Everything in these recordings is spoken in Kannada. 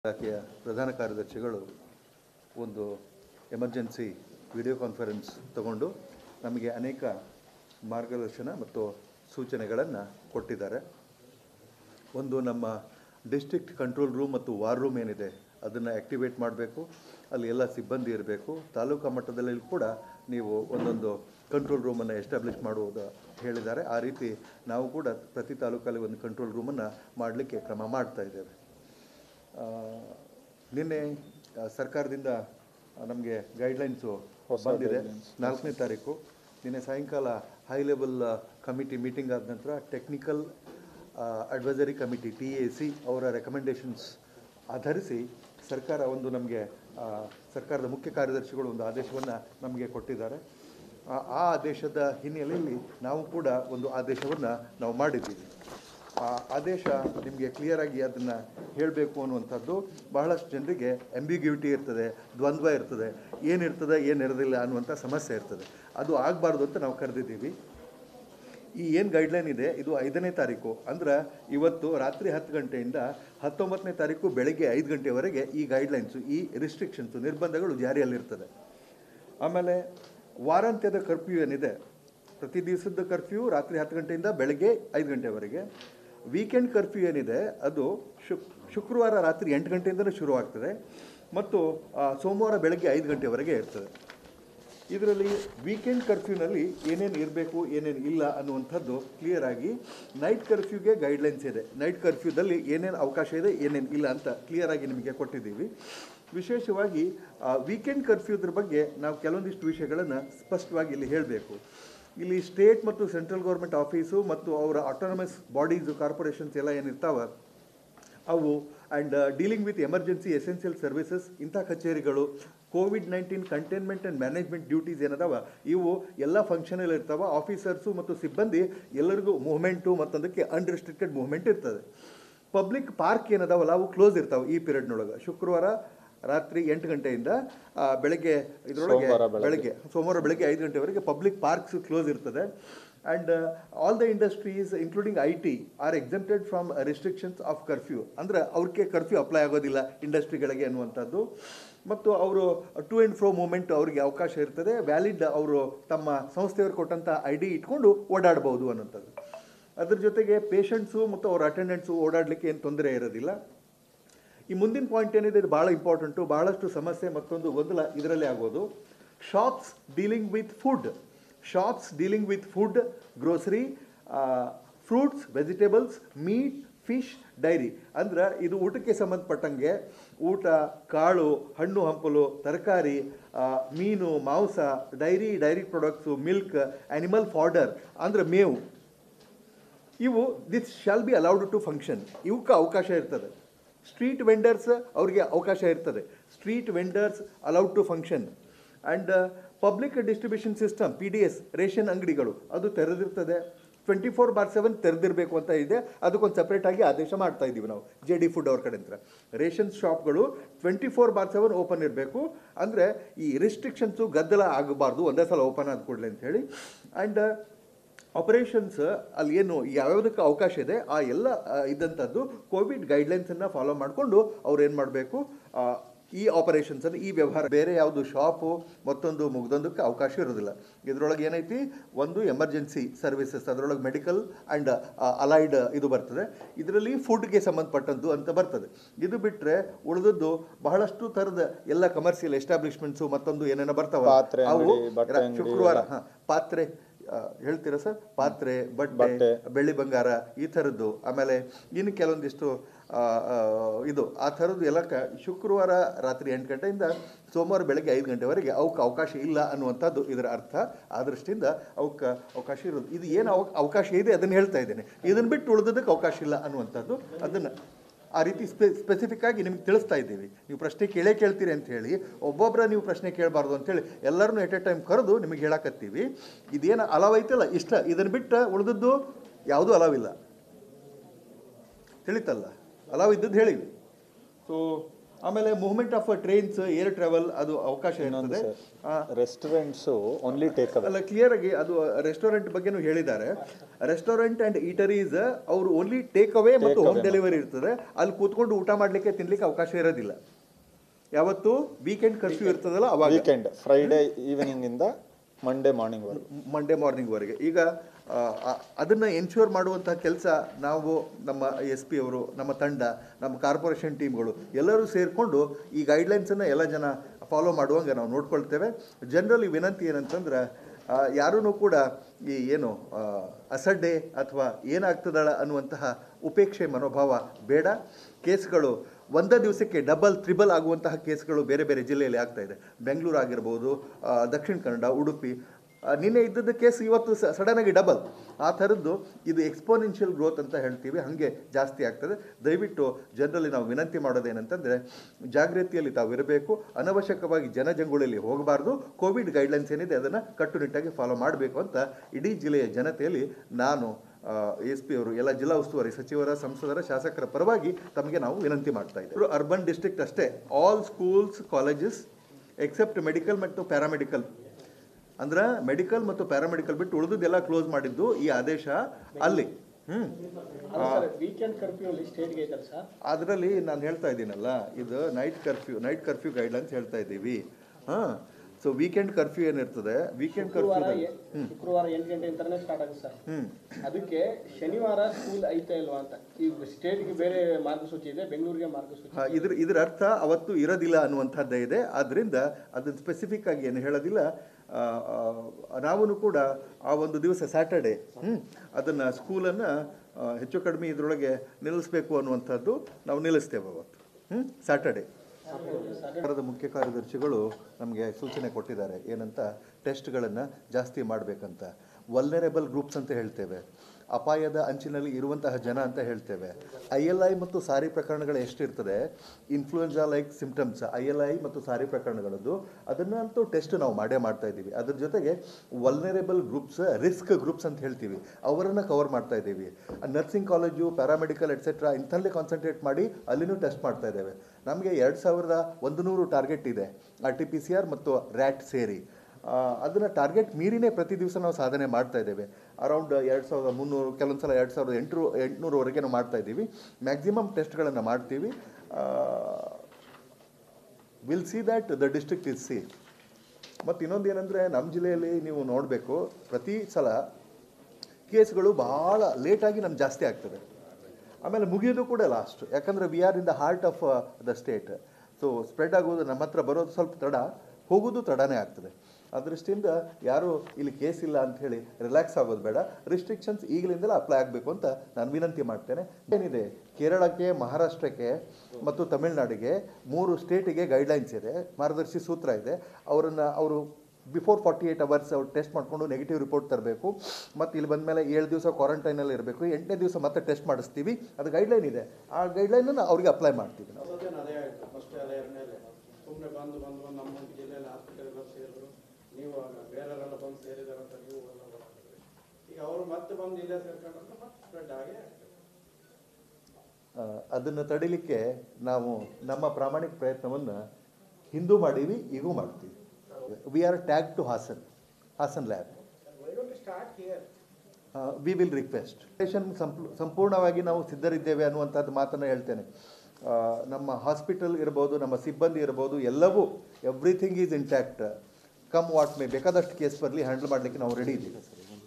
ಇಲಾಖೆಯ ಪ್ರಧಾನ ಕಾರ್ಯದರ್ಶಿಗಳು ಒಂದು ಎಮರ್ಜೆನ್ಸಿ ವಿಡಿಯೋ ಕಾನ್ಫರೆನ್ಸ್ ತಗೊಂಡು ನಮಗೆ ಅನೇಕ ಮಾರ್ಗದರ್ಶನ ಮತ್ತು ಸೂಚನೆಗಳನ್ನು ಕೊಟ್ಟಿದ್ದಾರೆ ಒಂದು ನಮ್ಮ ಡಿಸ್ಟ್ರಿಕ್ಟ್ ಕಂಟ್ರೋಲ್ ರೂಮ್ ಮತ್ತು ವಾರ್ ರೂಮ್ ಏನಿದೆ ಅದನ್ನು ಆ್ಯಕ್ಟಿವೇಟ್ ಮಾಡಬೇಕು ಅಲ್ಲಿ ಎಲ್ಲ ಸಿಬ್ಬಂದಿ ಇರಬೇಕು ತಾಲೂಕಾ ಮಟ್ಟದಲ್ಲಿ ಕೂಡ ನೀವು ಒಂದೊಂದು ಕಂಟ್ರೋಲ್ ರೂಮನ್ನು ಎಸ್ಟಾಬ್ಲಿಷ್ ಮಾಡುವುದು ಹೇಳಿದ್ದಾರೆ ಆ ರೀತಿ ನಾವು ಕೂಡ ಪ್ರತಿ ತಾಲೂಕಲ್ಲಿ ಒಂದು ಕಂಟ್ರೋಲ್ ರೂಮನ್ನು ಮಾಡಲಿಕ್ಕೆ ಕ್ರಮ ಮಾಡ್ತಾ ಇದ್ದೇವೆ ಆ, ನಿನ್ನೆ ಆ, ಸರ್ಕಾರದಿಂದ ನಮಗೆ ಗೈಡ್ಲೈನ್ಸು ಬಂದಿದೆ ನಾಲ್ಕನೇ ತಾರೀಕು ನಿನ್ನೆ ಸಾಯಂಕಾಲ ಹೈ ಲೆವೆಲ್ ಕಮಿಟಿ ಮೀಟಿಂಗ್ ಆದ ನಂತರ technical advisory committee T A C ಅವರ ರೆಕಮೆಂಡೇಶನ್ಸ್ ಆಧರಿಸಿ ಸರ್ಕಾರ ಒಂದು ನಮಗೆ ಸರ್ಕಾರದ ಮುಖ್ಯ ಕಾರ್ಯದರ್ಶಿಗಳು ಒಂದು ಆದೇಶವನ್ನು ನಮಗೆ ಕೊಟ್ಟಿದ್ದಾರೆ ಆ- ಆ ಆದೇಶದ ಹಿನ್ನೆಲೆಯಲ್ಲಿ ನಾವು ಕೂಡ ಒಂದು ಆದೇಶವನ್ನು ನಾವು ಮಾಡಿದ್ದೀವಿ ಆ ಆದೇಶ ನಿಮಗೆ ಕ್ಲಿಯರಾಗಿ ಅದನ್ನು ಹೇಳಬೇಕು ಅನ್ನುವಂಥದ್ದು ಬಹಳಷ್ಟು ಜನರಿಗೆ ಎಂಬಿಗ್ಯೂಟಿ ಇರ್ತದೆ ದ್ವಂದ್ವ ಇರ್ತದೆ ಏನಿರ್ತದೆ ಏನಿರೋದಿಲ್ಲ ಅನ್ನುವಂಥ ಸಮಸ್ಯೆ ಇರ್ತದೆ ಅದು ಆಗಬಾರ್ದು ಅಂತ ನಾವು ಕರೆದಿದ್ದೀವಿ ಈ ಏನು ಗೈಡ್ಲೈನ್ ಇದೆ ಇದು ಐದನೇ ತಾರೀಕು ಅಂದ್ರೆ ಇವತ್ತು ರಾತ್ರಿ ಹತ್ತು ಗಂಟೆಯಿಂದ ಹತ್ತೊಂಬತ್ತನೇ ತಾರೀಕು ಬೆಳಗ್ಗೆ ಐದು ಗಂಟೆವರೆಗೆ ಈ ಗೈಡ್ಲೈನ್ಸು ಈ ರಿಸ್ಟ್ರಿಕ್ಷನ್ಸು ನಿರ್ಬಂಧಗಳು ಜಾರಿಯಲ್ಲಿರ್ತದೆ ಆಮೇಲೆ ವಾರಾಂತ್ಯದ ಕರ್ಫ್ಯೂ ಏನಿದೆ ಪ್ರತಿ ದಿವಸದ ಕರ್ಫ್ಯೂ ರಾತ್ರಿ ಹತ್ತು ಗಂಟೆಯಿಂದ ಬೆಳಗ್ಗೆ ಐದು ಗಂಟೆವರೆಗೆ ವೀಕೆಂಡ್ ಕರ್ಫ್ಯೂ ಏನಿದೆ ಅದು ಶುಕ್ ಶುಕ್ರವಾರ ರಾತ್ರಿ ಎಂಟು ಗಂಟೆಯಿಂದಲೂ ಶುರುವಾಗ್ತದೆ ಮತ್ತು ಆ, ಸೋಮವಾರ ಬೆಳಗ್ಗೆ ಐದು ಗಂಟೆವರೆಗೆ ಇರ್ತದೆ ಇದರಲ್ಲಿ ವೀಕೆಂಡ್ ಕರ್ಫ್ಯೂನಲ್ಲಿ ಏನೇನು ಇರಬೇಕು ಏನೇನು ಇಲ್ಲ ಅನ್ನುವಂಥದ್ದು ಕ್ಲಿಯರ್ ಆಗಿ ನೈಟ್ ಕರ್ಫ್ಯೂಗೆ ಗೈಡ್ಲೈನ್ಸ್ ಇದೆ ನೈಟ್ ಕರ್ಫ್ಯೂದಲ್ಲಿ ಏನೇನು ಅವಕಾಶ ಇದೆ ಏನೇನು ಇಲ್ಲ ಅಂತ ಕ್ಲಿಯರ್ ಆಗಿ ನಿಮಗೆ ಕೊಟ್ಟಿದ್ದೀವಿ ವಿಶೇಷವಾಗಿ ವೀಕೆಂಡ್ ಕರ್ಫ್ಯೂದ್ರ ಬಗ್ಗೆ ನಾವು ಕೆಲವೊಂದಿಷ್ಟು ವಿಷಯಗಳನ್ನು ಸ್ಪಷ್ಟವಾಗಿ ಇಲ್ಲಿ ಹೇಳಬೇಕು ಇಲ್ಲಿ ಸ್ಟೇಟ್ ಮತ್ತು ಸೆಂಟ್ರಲ್ ಗೌರ್ಮೆಂಟ್ ಆಫೀಸು ಮತ್ತು ಅವರ ಆಟೋನಮಸ್ ಬಾಡೀಸು ಕಾರ್ಪೊರೇಷನ್ಸ್ ಎಲ್ಲ ಏನಿರ್ತಾವೆ ಅವು and dealing with emergency essential services ಇಂಥ ಕಚೇರಿಗಳು covid nineteen containment and management duties ಏನದಾವ ಇವು ಎಲ್ಲ ಫಂಕ್ಷನಲ್ಲಿ ಇರ್ತಾವೆ ಆಫೀಸರ್ಸು ಮತ್ತು ಸಿಬ್ಬಂದಿ ಎಲ್ಲರಿಗೂ ಮೂವ್ಮೆಂಟು ಮತ್ತೊಂದಕ್ಕೆ ಅನ್ರಿಸ್ಟ್ರಿಕ್ಟೆಡ್ ಮೂವ್ಮೆಂಟ್ ಇರ್ತದೆ ಪಬ್ಲಿಕ್ ಪಾರ್ಕ್ ಏನದಾವಲ್ಲ ಅವು ಕ್ಲೋಸ್ ಇರ್ತಾವೆ ಈ ಪೀರಿಯಡ್ನೊಳಗೆ ಶುಕ್ರವಾರ ರಾತ್ರಿ ಎಂಟು ಗಂಟೆಯಿಂದ ಆ, ಬೆಳಗ್ಗೆ ಇದರೊಳಗೆ ಬೆಳಗ್ಗೆ ಸೋಮವಾರ ಬೆಳಗ್ಗೆ ಐದು ಗಂಟೆವರೆಗೆ ಪಬ್ಲಿಕ್ ಪಾರ್ಕ್ಸ್ ಕ್ಲೋಸ್ ಇರ್ತದೆ and all the industries including I T are exempted from restrictions of curfew ಅಂದರೆ ಅವ್ರಿಗೆ ಕರ್ಫ್ಯೂ ಅಪ್ಲೈ ಆಗೋದಿಲ್ಲ ಇಂಡಸ್ಟ್ರಿಗಳಿಗೆ ಅನ್ನುವಂಥದ್ದು ಮತ್ತು ಅವರು ಟು ಆ್ಯಂಡ್ ಫ್ರೋ ಮೂಮೆಂಟ್ ಅವರಿಗೆ ಅವಕಾಶ ಇರ್ತದೆ ವ್ಯಾಲಿಡ್ ಅವರು ತಮ್ಮ ಸಂಸ್ಥೆಯವರು ಕೊಟ್ಟಂಥ ಐ ಡಿ ಇಟ್ಕೊಂಡು ಓಡಾಡ್ಬೋದು ಅನ್ನೋಂಥದ್ದು ಅದ್ರ ಜೊತೆಗೆ ಪೇಷಂಟ್ಸು ಮತ್ತು ಅವ್ರ ಅಟೆಂಡೆಂಟ್ಸು ಓಡಾಡಲಿಕ್ಕೆ ಏನು ತೊಂದರೆ ಇರೋದಿಲ್ಲ ಈ ಮುಂದಿನ ಪಾಯಿಂಟ್ ಏನಿದೆ ಇದು ಭಾಳ ಇಂಪಾರ್ಟೆಂಟು ಭಾಳಷ್ಟು ಸಮಸ್ಯೆ ಮತ್ತೊಂದು ಗೊಂದಲ ಇದರಲ್ಲೇ ಆಗೋದು shops dealing with food shops dealing with food grocery fruits vegetables meat fish dairy ಅಂದ್ರೆ ಇದು ಊಟಕ್ಕೆ ಸಂಬಂಧಪಟ್ಟಂಗೆ ಊಟ ಕಾಳು ಹಣ್ಣು ಹಂಪಲು ತರಕಾರಿ ಆ, ಮೀನು ಮಾಂಸ dairy dairy products milk animal fodder ಅಂದ್ರೆ ಮೇವು ಇವು this shall be allowed to function ಇವಕ್ಕೆ ಅವಕಾಶ ಇರ್ತದೆ ಸ್ಟ್ರೀಟ್ ವೆಂಡರ್ಸ್ ಅವರಿಗೆ ಅವಕಾಶ ಇರ್ತದೆ street vendors allowed to function and public distribution system P D S ration ಅಂಗಡಿಗಳು ಅದು ತೆರೆದಿರ್ತದೆ ಟ್ವೆಂಟಿ ಫೋರ್ ಬಾರ್ ಸೆವೆನ್ ತೆರೆದಿರಬೇಕು ಅಂತ ಇದೆ ಅದಕ್ಕೊಂದು ಸಪ್ರೇಟಾಗಿ ಆದೇಶ ಮಾಡ್ತಾ ಇದ್ದೀವಿ ನಾವು ಜೆ ಡಿ ಫುಡ್ ಅವ್ರ ಕಡೆಯಿಂದ ರೇಷನ್ ಶಾಪ್ಗಳು twenty four by seven open ಇರಬೇಕು ಅಂದರೆ ಈ ರಿಸ್ಟ್ರಿಕ್ಷನ್ಸು ಗದ್ದಲ ಆಗಬಾರ್ದು ಒಂದೇ ಸಲ ಓಪನ್ ಆದ ಕೂಡಲೇ ಅಂತೇಳಿ ಆ್ಯಂಡ್ ಆಪರೇಷನ್ಸ್ ಅಲ್ಲಿ ಏನು ಯಾವ್ಯಾವುದಕ್ಕೆ ಅವಕಾಶ ಇದೆ ಆ ಎಲ್ಲ ಆ, ಇದ್ದಂಥದ್ದು ಕೋವಿಡ್ ಗೈಡ್ಲೈನ್ಸನ್ನು ಫಾಲೋ ಮಾಡಿಕೊಂಡು ಅವ್ರು ಏನು ಮಾಡಬೇಕು ಈ ಆಪರೇಷನ್ಸನ್ನು ಈ ವ್ಯವಹಾರ ಬೇರೆ ಯಾವುದು ಶಾಪು ಮತ್ತೊಂದು ಮುಗ್ದೊಂದಕ್ಕೆ ಅವಕಾಶ ಇರೋದಿಲ್ಲ ಇದರೊಳಗೆ ಏನೈತಿ ಒಂದು ಎಮರ್ಜೆನ್ಸಿ ಸರ್ವಿಸಸ್ ಅದರೊಳಗೆ ಮೆಡಿಕಲ್ ಆ್ಯಂಡ್ ಅಲೈಡ್ ಇದು ಬರ್ತದೆ ಇದರಲ್ಲಿ ಫುಡ್ಗೆ ಸಂಬಂಧಪಟ್ಟದ್ದು ಅಂತ ಬರ್ತದೆ ಇದು ಬಿಟ್ಟರೆ ಉಳಿದದ್ದು ಬಹಳಷ್ಟು ಥರದ ಎಲ್ಲ ಕಮರ್ಷಿಯಲ್ ಎಸ್ಟಾಬ್ಲಿಷ್ಮೆಂಟ್ಸು ಮತ್ತೊಂದು ಏನೇನೋ ಬರ್ತಾವ ಪಾತ್ರೆ ಅವು ಅಂಗಡಿ, ಬಟ್ಟೆ ರ- ಅಂಗಡಿ ಶುಕ್ರವಾರ ಹಾಂ ಪಾತ್ರೆ ಆ, ಹೇಳ್ತೀರಾ ಸರ್ ಪಾತ್ರೆ ಬಟ್ಟೆ ಬೆಳ್ಳಿ ಬಂಗಾರ ಈ ಥರದ್ದು ಆಮೇಲೆ ಇನ್ನು ಕೆಲವೊಂದಿಷ್ಟು ಆ, ಆ, ಇದು ಆ ಥರದ್ದು ಎಲ್ಲ ಕ ಶುಕ್ರವಾರ ರಾತ್ರಿ ಎಂಟು ಗಂಟೆಯಿಂದ ಸೋಮವಾರ ಬೆಳಗ್ಗೆ ಐದು ಗಂಟೆವರೆಗೆ ಅವಕ್ಕೆ ಅವಕಾಶ ಇಲ್ಲ ಅನ್ನುವಂಥದ್ದು ಇದರ ಅರ್ಥ ಆ ದೃಷ್ಟಿಯಿಂದ ಅವಕ್ಕೆ ಅವಕಾಶ ಇರೋದು ಇದು ಏನು ಅವ ಅವಕಾಶ ಇದೆ ಅದನ್ನು ಹೇಳ್ತಾ ಇದ್ದೇನೆ ಇದನ್ನು ಬಿಟ್ಟು ಉಳಿದದಕ್ಕೆ ಅವಕಾಶ ಇಲ್ಲ ಅನ್ನುವಂಥದ್ದು ಅದನ್ನು ಆ ರೀತಿ ಸ್ಪೆ ಸ್ಪೆಸಿಫಿಕ್ ಆಗಿ ನಿಮ್ಗೆ ತಿಳಿಸ್ತಾ ಇದ್ದೀವಿ ನೀವು ಪ್ರಶ್ನೆ ಕೇಳೇ ಕೇಳ್ತೀರಿ ಅಂತ ಹೇಳಿ ಒಬ್ಬೊಬ್ಬರ ನೀವು ಪ್ರಶ್ನೆ ಕೇಳಬಾರ್ದು ಅಂತೇಳಿ ಎಲ್ಲರನ್ನೂ ಎಟ್ ಎ ಟೈಮ್ ಕರೆದು ನಿಮಗೆ ಹೇಳಕತ್ತೀವಿ ಇದೇನು ಅಲಾವ್ ಐತಲ್ಲ ಇಷ್ಟ ಇದನ್ನು ಬಿಟ್ಟು ಉಳಿದದ್ದು ಯಾವುದೂ ಅಲಾವಿಲ್ಲ ತಿಳಿತಲ್ಲ ಅಲಾವ್ ಇದ್ದದ್ದು ಹೇಳಿವಿ ಸೊ ಆಮೇಲೆ movement of trains air travel ಅದು ಅವಕಾಶ ಇರ್ತದೆ ಆ, ರೆಸ್ಟೋರೆಂಟ್ಸು ಓನ್ಲಿ ಟೇಕ್ ಅವೇ ಅಲ್ಲ ಕ್ಲಿಯರ್ ಆಗಿ ಅದು ರೆಸ್ಟೋರೆಂಟ್ ಬಗ್ಗೆನೂ ಹೇಳಿದ್ದಾರೆ ರೆಸ್ಟೋರೆಂಟ್ ಅಂಡ್ ಈಟರೀಸ್ ಅವರು ಓನ್ಲಿ ಟೇಕ್ ಅವೇ ಮತ್ತು ಹೋಮ್ ಡೆಲಿವರಿ ಇರ್ತದೆ ಅಲ್ಲಿ ಕೂತ್ಕೊಂಡು ಊಟ ಮಾಡ್ಲಿಕ್ಕೆ ತಿನ್ಲಿಕ್ಕೆ ಅವಕಾಶ ಇರೋದಿಲ್ಲ ಯಾವತ್ತು ವೀಕೆಂಡ್ ಕರ್ಫ್ಯೂ ಇರ್ತದಲ್ಲ ಅವಾಗ ವೀಕೆಂಡ್ ಫ್ರೈಡೇ ಈವ್ನಿಂಗ್ ಇಂದ ಮಂಡೇ ಮಾರ್ನಿಂಗ್ ವರೆಗೂ ಮಂಡೇ ಮಾರ್ನಿಂಗ್ವರೆಗೆ ಈಗ ಆ, ಆ, ಅದನ್ನ ಎನ್ಶೂರ್ ಮಾಡುವಂತಹ ಕೆಲಸ ನಾವು ನಮ್ಮ ಎಸ್ ಪಿ ಅವರು ನಮ್ಮ ತಂಡ ನಮ್ಮ ಕಾರ್ಪೊರೇಷನ್ ಟೀಮ್ಗಳು ಎಲ್ಲರೂ ಸೇರಿಕೊಂಡು ಈ ಗೈಡ್ಲೈನ್ಸನ್ನು ಎಲ್ಲ ಜನ ಫಾಲೋ ಮಾಡುವಂಗೆ ನಾವು ನೋಡ್ಕೊಳ್ತೇವೆ ಜನರಲಿ ವಿನಂತಿ ಏನಂತಂದ್ರೆ ಯಾರೂ ಕೂಡ ಈ ಏನು ಆ, ಅಸಡ್ಡೆ ಅಥವಾ ಏನಾಗ್ತದಳ ಅನ್ನುವಂತಹ ಉಪೇಕ್ಷೆ ಮನೋಭಾವ ಬೇಡ ಕೇಸ್ಗಳು ಒಂದೇ ದಿವಸಕ್ಕೆ ಡಬಲ್ ತ್ರಿಬಲ್ ಆಗುವಂತಹ ಕೇಸ್ಗಳು ಬೇರೆ ಬೇರೆ ಜಿಲ್ಲೆಯಲ್ಲಿ ಆಗ್ತಾ ಇದೆ ಬೆಂಗಳೂರು ಆಗಿರ್ಬೋದು ಆ, ದಕ್ಷಿಣ ಕನ್ನಡ ಉಡುಪಿ ಆ, ನಿನ್ನೆ ಇದ್ದದ್ದು ಕೇಸ್ ಇವತ್ತು ಸಡನ್ ಆಗಿ ಡಬಲ್ ಆ ಥರದ್ದು ಇದು ಎಕ್ಸ್ಪೋನೆನ್ಷಿಯಲ್ ಗ್ರೋತ್ ಅಂತ ಹೇಳ್ತೀವಿ ಹಾಗೆ ಜಾಸ್ತಿ ಆಗ್ತದೆ ದಯವಿಟ್ಟು ಜನರಲ್ಲಿ ನಾವು ವಿನಂತಿ ಮಾಡೋದೇನಂತಂದರೆ ಜಾಗೃತಿಯಲ್ಲಿ ತಾವು ಇರಬೇಕು ಅನವಶ್ಯಕವಾಗಿ ಜನಜಂಗುಳಿಯಲ್ಲಿ ಹೋಗಬಾರ್ದು ಕೋವಿಡ್ ಗೈಡ್ಲೈನ್ಸ್ ಏನಿದೆ ಅದನ್ನು ಕಟ್ಟುನಿಟ್ಟಾಗಿ ಫಾಲೋ ಮಾಡಬೇಕು ಅಂತ ಇಡೀ ಜಿಲ್ಲೆಯ ಜನತೆಯಲ್ಲಿ ನಾನು ಎಸ್ ಪಿ ಅವರು ಎಲ್ಲ ಜಿಲ್ಲಾ ಉಸ್ತುವಾರಿ ಸಚಿವರ ಸಂಸದರ ಶಾಸಕರ ಪರವಾಗಿ ತಮಗೆ ನಾವು ವಿನಂತಿ ಮಾಡ್ತಾ ಇದ್ದೇವೆ ಅರ್ಬನ್ ಡಿಸ್ಟ್ರಿಕ್ಟ್ ಅಷ್ಟೇ all schools colleges except medical ಮತ್ತು ಪ್ಯಾರಾಮೆಡಿಕಲ್ ಅಂದ್ರೆ ಮೆಡಿಕಲ್ ಮತ್ತು ಪ್ಯಾರಾಮೆಡಿಕಲ್ ಬಿಟ್ಟು ಉಳಿದುದೆಲ್ಲ ಕ್ಲೋಸ್ ಮಾಡಿದ್ದು ಈ ಆದೇಶ ಅಲ್ಲಿ ಹ್ಮ್ ವೀಕೆಂಡ್ ಕರ್ಫ್ಯೂ ಅಲ್ಲಿ ಸ್ಟೇಟ್ಗೆ ಐತಲ್ಲ ಸರ್ ಅದರಲ್ಲಿ ನಾನು ಹೇಳ್ತಾ ಇದ್ದೀನಲ್ಲ ಇದು night curfew night curfew guidelines ಹೇಳ್ತಾ ಇದ್ದೀವಿ ಹಾಂ ಸೊ ವೀಕೆಂಡ್ ಕರ್ಫ್ಯೂ ಏನಿರ್ತದೆ ವೀಕೆಂಡ್ ಶುಕ್ರವಾರ ಕರ್ಫ್ಯೂ ಎ- ಶುಕ್ರವಾರ ಎಂಟು ಗಂಟೆ ಇಂತಾನೆ ಸ್ಟಾರ್ಟ್ ಆಗುತ್ತೆ ಸರ್ ಹ್ಮ್ ಅದಕ್ಕೆ ಶನಿವಾರ ಸ್ಕೂಲ್ ಐತೆ ಇಲ್ವಾ ಅಂತ ಈ ಸ್ಟೇಟ್ಗೆ ಬೇರೆ ಮಾರ್ಗಸೂಚಿ ಇದೆ ಬೆಂಗಳೂರಿಗೆ ಮಾರ್ಗಸೂಚಿ ಹಾ, ಇದ್ರ ಇದರ ಅರ್ಥ ಅವತ್ತು ಇರೋದಿಲ್ಲ ಅನ್ನುವಂಥದ್ದೇ ಇದೆ ಆದ್ದರಿಂದ ಅದನ್ನು ಸ್ಪೆಸಿಫಿಕ್ ಆಗಿ ಏನು ಹೇಳೋದಿಲ್ಲ ನಾವು ಕೂಡ ಆ ಒಂದು ದಿವಸ ಸ್ಯಾಟರ್ಡೆ ಹ್ಞೂ ಅದನ್ನು ಸ್ಕೂಲನ್ನು ಹೆಚ್ಚು ಕಡಿಮೆ ಇದರೊಳಗೆ ನಿಲ್ಲಿಸಬೇಕು ಅನ್ನುವಂಥದ್ದು ನಾವು ನಿಲ್ಲಿಸ್ತೇವೆ ಅವತ್ತು ಹ್ಞೂ ಸ್ಯಾಟರ್ಡೆ ಸರ್ಕಾರದ ಮುಖ್ಯ ಕಾರ್ಯದರ್ಶಿಗಳು ನಮಗೆ ಸೂಚನೆ ಕೊಟ್ಟಿದ್ದಾರೆ ಏನಂತ ಟೆಸ್ಟ್ಗಳನ್ನು ಜಾಸ್ತಿ ಮಾಡಬೇಕಂತ ವಲ್ನರೇಬಲ್ ಗ್ರೂಪ್ಸ್ ಅಂತ ಹೇಳ್ತೇವೆ ಅಪಾಯದ ಅಂಚಿನಲ್ಲಿ ಇರುವಂತಹ ಜನ ಅಂತ ಹೇಳ್ತೇವೆ ಐ ಎಲ್ ಐ ಮತ್ತು ಸಾರಿ ಪ್ರಕರಣಗಳು ಎಷ್ಟಿರ್ತದೆ influenza like symptoms I L I ಮತ್ತು ಸಾರಿ ಪ್ರಕರಣಗಳದ್ದು ಅದನ್ನಂತೂ ಟೆಸ್ಟ್ ನಾವು ಮಾಡೇ ಮಾಡ್ತಾ ಇದ್ದೀವಿ ಅದ್ರ ಜೊತೆಗೆ ವಲ್ನರೇಬಲ್ ಗ್ರೂಪ್ಸ್ ರಿಸ್ಕ್ ಗ್ರೂಪ್ಸ್ ಅಂತ ಹೇಳ್ತೀವಿ ಅವರನ್ನು ಕವರ್ ಮಾಡ್ತಾ ಇದ್ದೀವಿ ನರ್ಸಿಂಗ್ ಕಾಲೇಜು ಪ್ಯಾರಾಮೆಡಿಕಲ್ ಎಟ್ಸೆಟ್ರಾ ಇಂಥಲ್ಲೇ ಕಾನ್ಸಂಟ್ರೇಟ್ ಮಾಡಿ ಅಲ್ಲಿನೂ ಟೆಸ್ಟ್ ಮಾಡ್ತಾ ಇದ್ದೇವೆ ನಮಗೆ ಎರಡು ಸಾವಿರದ ಒಂದು ನೂರು ಟಾರ್ಗೆಟ್ ಇದೆ R T P C R ಮತ್ತು ರ್ಯಾಟ್ ಸೇರಿ ಅದನ್ನು ಟಾರ್ಗೆಟ್ ಮೀರಿನೇ ಪ್ರತಿ ದಿವಸ ನಾವು ಸಾಧನೆ ಮಾಡ್ತಾ ಇದ್ದೇವೆ ಅರೌಂಡ್ ಎರಡು ಸಾವಿರದ ಮುನ್ನೂರು ಕೆಲವೊಂದು ಸಲ ಎರಡು ಸಾವಿರದ ಎಂಟುನೂರು ಎಂಟುನೂರವರೆಗೆ ನಾವು ಮಾಡ್ತಾ ಇದ್ದೀವಿ ಮ್ಯಾಕ್ಸಿಮಮ್ ಟೆಸ್ಟ್ಗಳನ್ನು ಮಾಡ್ತೀವಿ will see that the district is safe ಮತ್ತು ಇನ್ನೊಂದು ಏನಂದರೆ ನಮ್ಮ ಜಿಲ್ಲೆಯಲ್ಲಿ ನೀವು ನೋಡಬೇಕು ಪ್ರತಿ ಸಲ ಕೇಸ್ಗಳು ಭಾಳ ಲೇಟಾಗಿ ನಮ್ಗೆ ಜಾಸ್ತಿ ಆಗ್ತದೆ ಆಮೇಲೆ ಮುಗಿಯೋದು ಕೂಡ ಲಾಸ್ಟ್ ಯಾಕಂದರೆ we are in the heart of the state so spread ಆಗೋದು ನಮ್ಮ ಹತ್ರ ಬರೋದು ಸ್ವಲ್ಪ ತಡ ಹೋಗೋದು ತಡನೇ ಆಗ್ತದೆ ಆ ದೃಷ್ಟಿಯಿಂದ ಯಾರು ಇಲ್ಲಿ ಕೇಸ್ ಇಲ್ಲ ಅಂತ ಹೇಳಿ ರಿಲ್ಯಾಕ್ಸ್ ಆಗೋದು ಬೇಡ ರಿಸ್ಟ್ರಿಕ್ಷನ್ಸ್ ಈಗಲಿಂದಲೇ ಅಪ್ಲೈ ಆಗಬೇಕು ಅಂತ ನಾನು ವಿನಂತಿ ಮಾಡ್ತೇನೆ ಏನಿದೆ ಕೇರಳಕ್ಕೆ ಮಹಾರಾಷ್ಟ್ರಕ್ಕೆ ಮತ್ತು ತಮಿಳುನಾಡಿಗೆ ಮೂರು ಸ್ಟೇಟಿಗೆ ಗೈಡ್ಲೈನ್ಸ್ ಇದೆ ಮಾರ್ಗದರ್ಶಿ ಸೂತ್ರ ಇದೆ ಅವರನ್ನು ಅವರು ಬಿಫೋರ್ ಫಾರ್ಟಿ ಏಯ್ಟ್ ಅವರ್ಸ್ ಅವ್ರು ಟೆಸ್ಟ್ ಮಾಡಿಕೊಂಡು ನೆಗೆಟಿವ್ ರಿಪೋರ್ಟ್ ತರಬೇಕು ಮತ್ತು ಇಲ್ಲಿ ಬಂದಮೇಲೆ ಏಳು ದಿವಸ ಕ್ವಾರಂಟೈನಲ್ಲಿ ಇರಬೇಕು ಎಂಟನೇ ದಿವಸ ಮತ್ತೆ ಟೆಸ್ಟ್ ಮಾಡಿಸ್ತೀವಿ ಅದು ಗೈಡ್ಲೈನ್ ಇದೆ ಆ ಗೈಡ್ಲೈನನ್ನು ಅವ್ರಿಗೆ ಅಪ್ಲೈ ಮಾಡ್ತೀವಿ ನಾವು ಅದನ್ನ ಅದೇ ಆಯ್ತು ಫಸ್ಟ್ ಅದೇ ಎರಡನೇಲೆ ಸುಮ್ಮನೆ ಬಂದು ಬಂದು ಬಂದು ನಮ್ಮ ಜಿಲ್ಲೆಯಲ್ಲಿ ಹಾಸ್ಪಿಟಲ್ ಎಲ್ಲ ಸೇರಿದ್ರು ನೀವು ಆಗ ಬೇರೆಯವರೆಲ್ಲ ಬಂದು ಸೇರಿದಾರಂತ ನೀವು ಎಲ್ಲ ಬರ್ತಿದ್ರಿ ಈಗ ಅವರು ಮತ್ತೆ ಬಂದು ಇಲ್ಲೇ ಸೇರ್ಕೊಂಡ್ರೆ ಮತ್ತೆ ಸ್ಪ್ರೆಡ್ ಆಗೇ ಆಗ್ತದೆ ಅದನ್ನು ತಡಿಲಿಕ್ಕೆ ನಾವು ನಮ್ಮ ಪ್ರಾಮಾಣಿಕ ಪ್ರಯತ್ನವನ್ನು ಹಿಂದೂ ಮಾಡೀವಿ ಈಗೂ ಮಾಡ್ತೀವಿ we are tag to Hassan Hassan lab why don't start here we will request ಸಂಪೂರ್ಣವಾಗಿ ನಾವು ಸಿದ್ಧರಿದ್ದೇವೆ ಅನ್ನುವಂಥದ್ದು ಮಾತನ್ನು ಹೇಳ್ತೇನೆ ಆ, ನಮ್ಮ ಹಾಸ್ಪಿಟಲ್ ಇರ್ಬೋದು ನಮ್ಮ ಸಿಬ್ಬಂದಿ ಇರ್ಬೋದು ಎಲ್ಲವೂ everything is intact come what may ಬೇಕಾದಷ್ಟು ಕೇಸ್ ಬರಲಿ ಹ್ಯಾಂಡಲ್ ಮಾಡಲಿಕ್ಕೆ ನಾವು ರೆಡಿ ಇದ್ದೀವಿ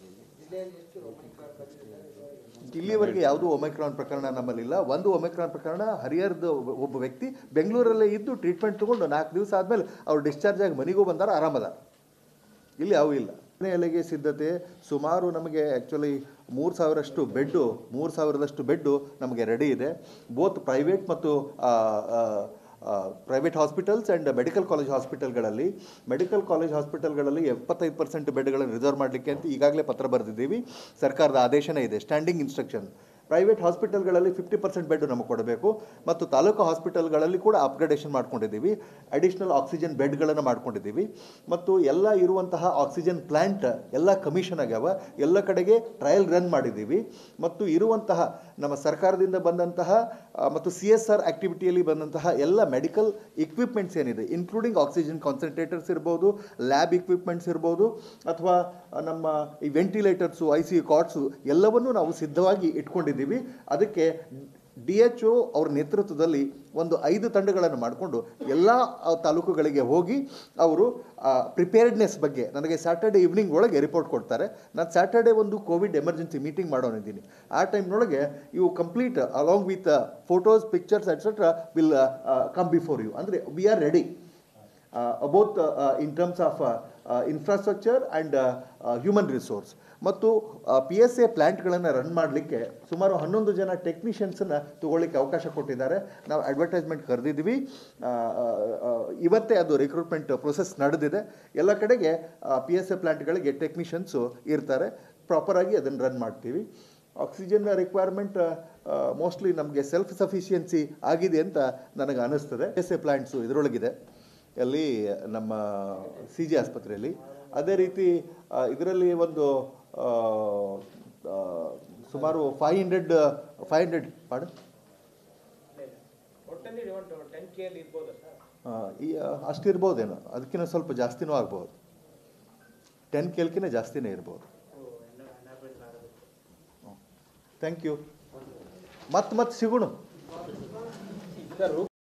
ಇಲ್ಲಿವರೆಗೆ ಯಾವುದೂ ಒಮೈಕ್ರಾನ್ ಪ್ರಕರಣ ನಮ್ಮಲ್ಲಿಲ್ಲ ಒಂದು ಒಮೈಕ್ರಾನ್ ಪ್ರಕರಣ ಹರಿಹರದ ಒಬ್ಬ- ಒಬ್ಬ ವ್ಯಕ್ತಿ ಬೆಂಗಳೂರಲ್ಲೇ ಇದ್ದು ಟ್ರೀಟ್ಮೆಂಟ್ ತೊಗೊಂಡು ನಾಲ್ಕು ದಿವಸ ಆದಮೇಲೆ ಅವ್ರು ಡಿಸ್ಚಾರ್ಜ್ ಆಗಿ ಮನೆಗೂ ಬಂದಾರ ಆರಾಮದ ಇಲ್ಲಿ ಅವು ಇಲ್ಲ ಎರಡನೇ ಅಲೆಗೆ ಸಿದ್ಧತೆ ಸುಮಾರು ನಮಗೆ ಆ್ಯಕ್ಚುಲಿ ಮೂರು ಸಾವಿರಷ್ಟು ಬೆಡ್ಡು ಮೂರು ಸಾವಿರದಷ್ಟು ಬೆಡ್ಡು ನಮಗೆ ರೆಡಿ ಇದೆ ಬೋತ್ ಪ್ರೈವೇಟ್ ಮತ್ತು private hospitals and medical college ಹಾಸ್ಪಿಟಲ್ಗಳಲ್ಲಿ ಮೆಡಿಕಲ್ ಕಾಲೇಜ್ ಹಾಸ್ಪಿಟಲ್ಗಳಲ್ಲಿ ಎಪ್ಪತ್ತೈದು ಪರ್ಸೆಂಟ್ ಬೆಡ್ಗಳನ್ನು ರಿಸರ್ವ್ ಮಾಡಲಿಕ್ಕೆ ಅಂತ ಈಗಾಗಲೇ ಪತ್ರ ಬರೆದಿದ್ದೀವಿ ಸರ್ಕಾರದ ಆದೇಶನೇ ಇದೆ ಸ್ಟ್ಯಾಂಡಿಂಗ್ ಇನ್ಸ್ಟ್ರಕ್ಷನ್ ಪ್ರೈವೇಟ್ ಹಾಸ್ಪಿಟಲ್ಗಳಲ್ಲಿ ಫಿಫ್ಟಿ ಪರ್ಸೆಂಟ್ ಬೆಡ್ ನಮಗೆ ಕೊಡಬೇಕು ಮತ್ತು ತಾಲೂಕು ಹಾಸ್ಪಿಟಲ್ಗಳಲ್ಲಿ ಕೂಡ ಅಪ್ಗ್ರೇಡೇಷನ್ ಮಾಡ್ಕೊಂಡಿದ್ದೀವಿ ಅಡಿಷ್ನಲ್ ಆಕ್ಸಿಜನ್ ಬೆಡ್ಗಳನ್ನು ಮಾಡ್ಕೊಂಡಿದ್ದೀವಿ ಮತ್ತು ಎಲ್ಲ ಇರುವಂತಹ ಆಕ್ಸಿಜನ್ ಪ್ಲ್ಯಾಂಟ್ ಎಲ್ಲ ಕಮಿಷನ್ ಆಗ್ಯಾವ ಎಲ್ಲ ಕಡೆಗೆ ಟ್ರಯಲ್ ರನ್ ಮಾಡಿದ್ದೀವಿ ಮತ್ತು ಇರುವಂತಹ ನಮ್ಮ ಸರ್ಕಾರದಿಂದ ಬಂದಂತಹ ಆ, ಮತ್ತು ಸಿ ಎಸ್ ಆರ್ ಆ್ಯಕ್ಟಿವಿಟಿಯಲ್ಲಿ ಬಂದಂತಹ ಎಲ್ಲ ಮೆಡಿಕಲ್ ಇಕ್ವಿಪ್ಮೆಂಟ್ಸ್ ಏನಿದೆ ಇನ್ಕ್ಲೂಡಿಂಗ್ ಆಕ್ಸಿಜನ್ ಕಾನ್ಸಂಟ್ರೇಟರ್ಸ್ ಇರ್ಬೋದು ಲ್ಯಾಬ್ ಇಕ್ವಿಪ್ಮೆಂಟ್ಸ್ ಇರ್ಬೋದು ಅಥವಾ ನಮ್ಮ ಈ ವೆಂಟಿಲೇಟರ್ಸು ಐ ಸಿ ಕಾರ್ಡ್ಸು ಎಲ್ಲವನ್ನೂ ನಾವು ಸಿದ್ಧವಾಗಿ ಇಟ್ಕೊಂಡಿದ್ದೀವಿ ಅದಕ್ಕೆ ಡಿ ಎಚ್ ಒ ಅವ್ರ ನೇತೃತ್ವದಲ್ಲಿ ಒಂದು ಐದು ತಂಡಗಳನ್ನು ಮಾಡಿಕೊಂಡು ಎಲ್ಲ ತಾಲೂಕುಗಳಿಗೆ ಹೋಗಿ ಅವರು ಪ್ರಿಪೇರ್ಡ್ನೆಸ್ ಬಗ್ಗೆ ನನಗೆ ಸ್ಯಾಟರ್ಡೆ ಈವ್ನಿಂಗ್ ಒಳಗೆ ರಿಪೋರ್ಟ್ ಕೊಡ್ತಾರೆ ನಾನು ಸ್ಯಾಟರ್ಡೆ ಒಂದು ಕೋವಿಡ್ ಎಮರ್ಜೆನ್ಸಿ ಮೀಟಿಂಗ್ ಮಾಡೋನಿದ್ದೀನಿ ಆ ಟೈಮ್ನೊಳಗೆ ಇವು complete along with photos pictures etcetera will come before you ಅಂದರೆ we are ready about in terms of infrastructure and human resource ಮತ್ತು ಪಿ ಎಸ್ ಎ ಪ್ಲ್ಯಾಂಟ್ಗಳನ್ನು ರನ್ ಮಾಡಲಿಕ್ಕೆ ಸುಮಾರು ಹನ್ನೊಂದು ಜನ ಟೆಕ್ನಿಷಿಯನ್ಸನ್ನು ತಗೊಳ್ಳಿಕ್ಕೆ ಅವಕಾಶ ಕೊಟ್ಟಿದ್ದಾರೆ ನಾವು ಅಡ್ವರ್ಟೈಸ್ಮೆಂಟ್ ಕರೆದಿದ್ವಿ ಆ, ಆ, ಆ, ಇವತ್ತೇ ಅದು ರಿಕ್ರೂಟ್ಮೆಂಟ್ ಪ್ರೊಸೆಸ್ ನಡೆದಿದೆ ಎಲ್ಲ ಕಡೆಗೆ ಪಿ ಎಸ್ ಎ ಪ್ಲ್ಯಾಂಟ್ಗಳಿಗೆ ಟೆಕ್ನಿಷಿಯನ್ಸು ಇರ್ತಾರೆ ಪ್ರಾಪರಾಗಿ ಅದನ್ನು ರನ್ ಮಾಡ್ತೀವಿ ಆಕ್ಸಿಜನ್ ರಿಕ್ವೈರ್ಮೆಂಟ್ ಮೋಸ್ಟ್ಲಿ ನಮಗೆ ಸೆಲ್ಫ್ ಸಫಿಷಿಯನ್ಸಿ ಆಗಿದೆ ಅಂತ ನನಗೆ ಅನ್ನಿಸ್ತದೆ ಎಸ್ ಎ ಪ್ಲ್ಯಾಂಟ್ಸು ಇದರೊಳಗಿದೆ ಅಲ್ಲಿ ನಮ್ಮ ಸಿ ಜಿ ಆಸ್ಪತ್ರೆಯಲ್ಲಿ ಅದೇ ರೀತಿ ಇದರಲ್ಲಿ ಒಂದು ಆ, ಆ, ಸುಮಾರು ಫೈವ್ ಹಂಡ್ರೆಡ್ ಫೈವ್ ಹಂಡ್ರೆಡ್ ಪಾಡು ಒಟ್ಟಲ್ಲಿ ಒಂದು ಟೆನ್ ಕೆ ಅಲ್ಲಿ ಇರ್ಬೋದಾ ಸರ್ ಈ ಅಷ್ಟಿರ್ಬೋದೇನೋ ಅದಕ್ಕಿಂತ ಸ್ವಲ್ಪ ಜಾಸ್ತಿನೂ ಆಗ್ಬೋದು ಟೆನ್ ಕೇಲ್ಕಿಂತ ಜಾಸ್ತಿನೇ ಇರ್ಬೋದು ಥ್ಯಾಂಕ್ ಯು ಮತ್ತೆ ಮತ್ತೆ ಸಿಗೋಣ ಸರ್